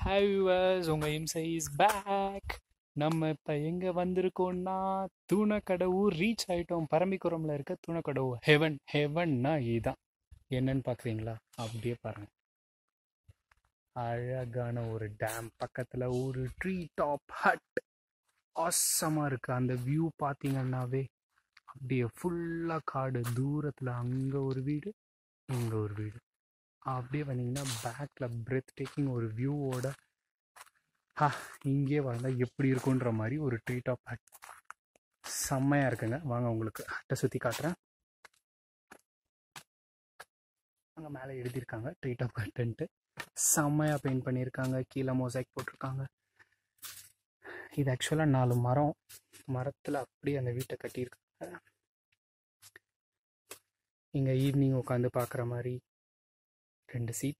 hi viewers உங்கள் இம்சை is back நம்ம இப்போ எங்கே வந்திருக்கோம்னா தூணக்கடவுர் ரீச் ஆகிட்டோம் பரம்பிக்குரமில் இருக்க தூணக்கடவு ஹெவன் ஹெவன்னா இதுதான் என்னன்னு பார்க்குறீங்களா அப்படியே பாருங்க அழகான ஒரு டேம் பக்கத்தில் ஒரு ட்ரீ டாப் ஹட் ஆசமாக இருக்குது அந்த வியூ பார்த்தீங்கன்னாவே அப்படியே ஃபுல்லாக காடு தூரத்தில் அங்கே ஒரு வீடு இங்கே ஒரு வீடு அப்படியே வந்தீங்கன்னா பேக்கில் பிரெத் டேக்கிங் ஒரு வியூவோட ஹா இங்கே வந்தால் எப்படி இருக்குன்ற மாதிரி ஒரு ட்ரீ டாப் ஹட் செம்மையாக இருக்குங்க வாங்க உங்களுக்கு ஹட்டை சுற்றி காட்டுறேன் அங்கே மேலே எழுதியிருக்காங்க ட்ரீ டாப் ஹட்டுன்ட்டு செம்மையாக பெயிண்ட் பண்ணியிருக்காங்க கீழே மோசைக் போட்டிருக்காங்க இது ஆக்சுவலாக நாலு மரம் மரத்தில் அப்படியே அந்த வீட்டை கட்டியிருக்காங்க இங்கே ஈவினிங் உட்காந்து பார்க்குற மாதிரி ரெண்டு சீட்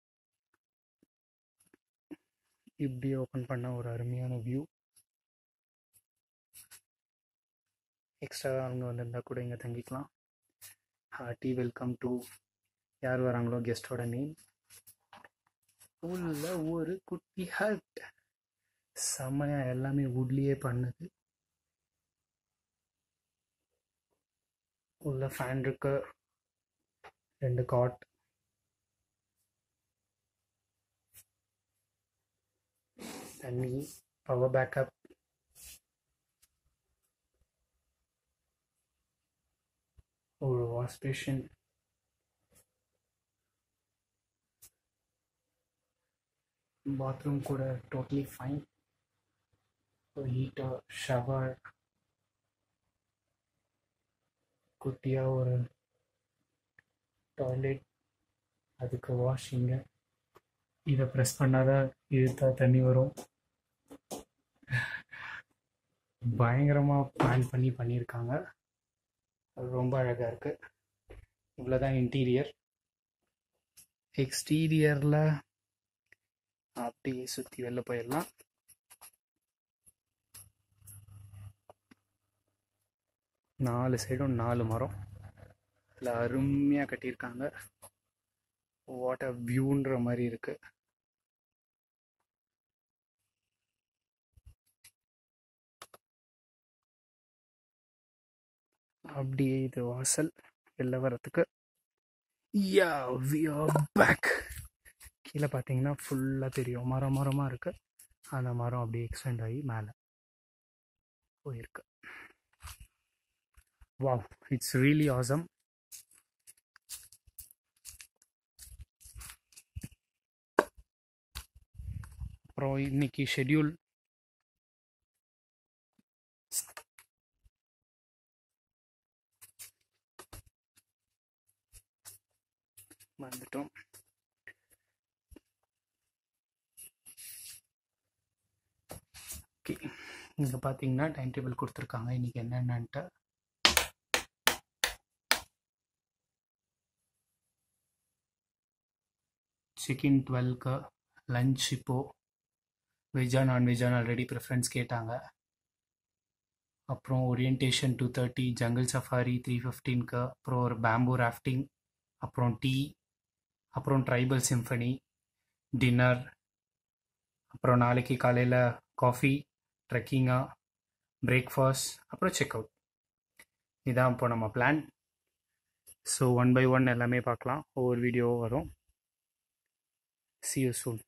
இப்படியே ஓப்பன் பண்ண ஒரு அருமையான வியூ எக்ஸ்ட்ரா அவங்க வந்திருந்தா கூட இங்கே தங்கிக்கலாம் ஹார்ட்டி வெல்கம் டு யார் வராங்களோ கெஸ்டோட நேம் உள்ள ஒரு குட்டி ஹட் செம்மையா எல்லாமே வுட்லேயே பண்ணுது உள்ள ஃபேன் இருக்கு ரெண்டு காட் தண்ணி பவர் பேக்கப் ஒரு வாஷ் பேஷன் பாத்ரூம் கூட டோட்டலி ஃபைன் ஒரு ஹீட்டர் ஷவர் குட்டியாக ஒரு டாய்லெட் அதுக்கு வாஷிங்கு இதை ப்ரெஸ் பண்ணாதான் இழுத்தா தண்ணி வரும் பயங்கரமாக பிளான் பண்ணி பண்ணியிருக்காங்க அது ரொம்ப அழகாக இருக்குது இவ்வளோதான் இன்டீரியர் எக்ஸ்டீரியரில் அப்படியே சுற்றி வெளில போயிடலாம் நாலு சைடும் நாலு மரம் அதில் அருமையாக கட்டியிருக்காங்க வாட் அ வியூன்ற மாதிரி இருக்கு அப்படியே இது வாசல் வெளில வர்றதுக்கு யா வி ஆர் பேக் கீழே பார்த்தீங்கன்னா ஃபுல்லாக தெரியும் மரம் மரமாக இருக்கு அந்த மரம் அப்படியே எக்ஸ்டெண்ட் ஆகி மேலே போயிருக்கு வாவ் இட்ஸ் ரியலி ஆசம் அப்புறம் இன்னைக்கு ஷெட்யூல் வந்துட்டோம் ஓகே இங்கே பார்த்தீங்கன்னா டைம் டேபிள் கொடுத்துருக்காங்க இன்னைக்கு என்னென்னன்ட்டு சிக்கன் டுவெல்க்கு லஞ்ச் இப்போது வெஜ்ஜா நான்வெஜ்ஜான்னு ஆல்ரெடி ப்ரிஃபரன்ஸ் கேட்டாங்க அப்புறம் orientation two thirty jungle safari three ஃபிஃப்டீன்க்கு அப்புறம் ஒரு பேம்பூ ராஃப்டிங் அப்புறம் டீ அப்புறம் ட்ரைபல் சிம்ஃபனி டின்னர் அப்புறம் நாளைக்கு காலையில் காஃபி ட்ரெக்கிங்காக பிரேக்ஃபாஸ்ட் அப்புறம் செக் அவுட் இதான் இப்போ நம்ம plan so one by one எல்லாமே பார்க்கலாம் ஒவ்வொரு வீடியோ வரும் சி யூ சூன்